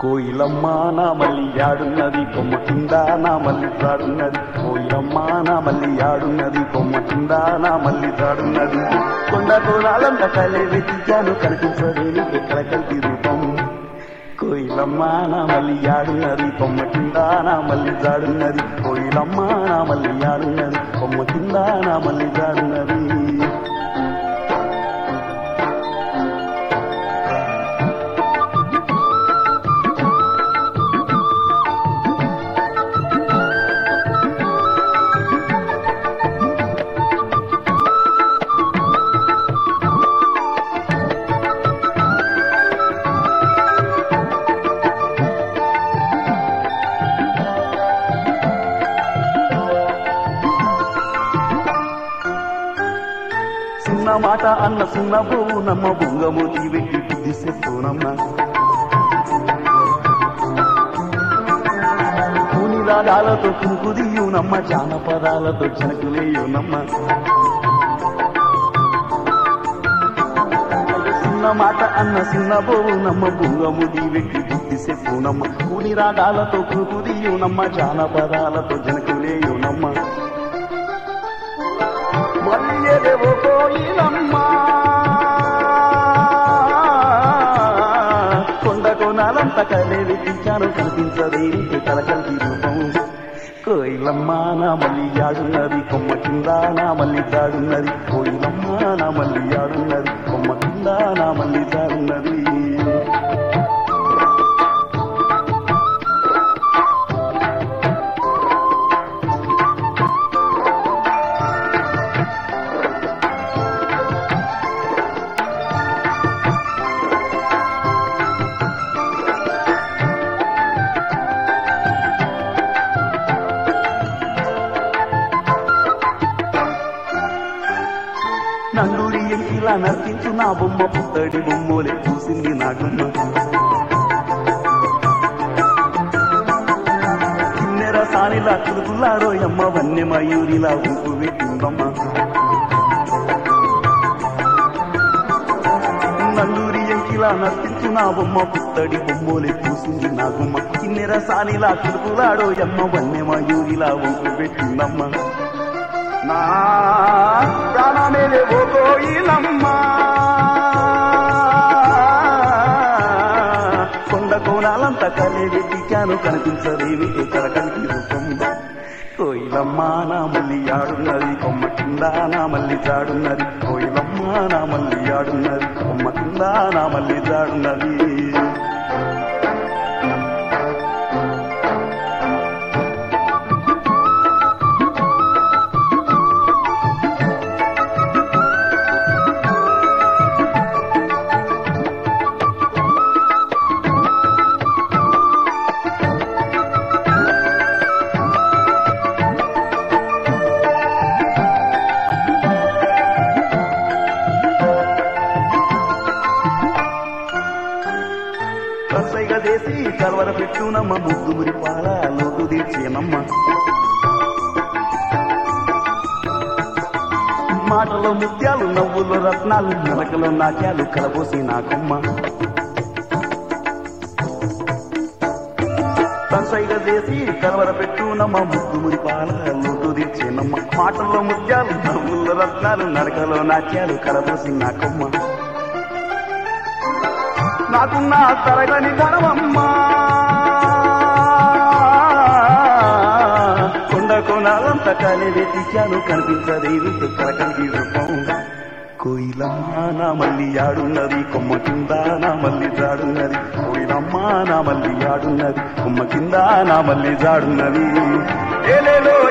కోయిలమ్మ నా మల్లి ఆడున్నది కొమ్మ కింద నా మల్లి తాడున్నది కోయిలమ్మ నా మల్లి ఆడున్నది కొమ్మ కింద నా మల్లి తాడున్నది కొండ కోణాలంత కలే వెతికాను కనిపించలేని ఎక్కడ కలిపి రూపం కోయిలమ్మ నా మల్లి ఆడున్నది కొమ్మ కింద నా మల్లి జాడున్నది కోయిలమ్మ నా మల్లి ఆడున్నది కొమ్మ కింద నా మల్లి జాడున్నది చిన్న మాట అన్న చిన్న పోవు నమ్మ బొంగమూతి వెట్టి బుద్ధి చెప్పునమ్మ కూనిరాగాలతో కుంకుదియునమ్మ జానపదాలతో జనకులేయునమ్మ చిన్న మాట అన్న చిన్న పోవు నమ్మ బొంగముది వెట్టి బుద్ధి చెప్పునమ్మ కూని రాగాలతో కుంకుదియునమ్మ జానపదాలతో జనకులేయునమ్మ మల్లియదేవో కోయిలమ్మ కొండ కోనాలంత కలే వెతించాను కనిపించదేంటి కలకల్కి రూపం కోయిలమ్మ నా మల్లి ఆడున్నది కొమ్మ కింద నా మల్లి జాడున్నది కోయిలమ్మ నా మల్లి ఆడున్నది కొమ్మ కింద నా మల్లి జాడున్నది నందూరి ఎంకిలా నర్తించు నా బొమ్మ పుత్తడి బొమ్మలే చూసింది నా గుమ్మ కిన్నెర సానిలా కురుకులారోయమ్మ వన్య మయూరిలా ఊపు పెట్టిందమ్మ నందూరి ఎంకిలా నర్తించు నా బొమ్మ పుత్తడి బొమ్మలే చూసింది నా గుమ్మ కిన్నెర సానిలా కురుకులాడోయమ్మ వన్య మయూరిలా ఊపు పెట్టిందమ్మ నా ప్రాణమేలే ఓ కోయిలమ్మ కొండ కోణాలంత కలే వెతికాను కనిపించదేమి ఇక్కడ కలిగి రూపం కోయిలమ్మ నా మల్లి ఆడున్నది కొమ్మ కింద నా మల్లి జాడున్నది కోయిలమ్మ నా మల్లి ఆడున్నది కొమ్మ కింద నా మల్లి జాడున్నది కసైగా చేసి కలవర పెట్టునమ్మ ముగ్గు మురి పాల లోటు తీర్చేనమ్మ మాటలో ముత్యాలు నవ్వులో రత్నాలు నరకలో నాట్యాలు కలబోసి నాకమ్మ కసైగా చేసి కలవర పెట్టునమ్మ ముగ్గు మురి పాల లోటు తీర్చేనమ్మ మాటల్లో ముత్యాలు నవ్వుల్లో రత్నాలు నరకలో నాట్యాలు కలబోసి నాకమ్మ నాకున్న తరగని ధనమమ్మా కొండ కొనాలంత కాలే వెతికాను కనిపించదేవి కలకలిగి రూపం కోయిలమ్మ నా మల్లి ఆడున్నది కొమ్మ కింద నా మల్లి జాడున్నది కోయిలమ్మ నా మల్లి ఆడున్నది కొమ్మ కింద నా మల్లి జాడున్నది ఏలేలో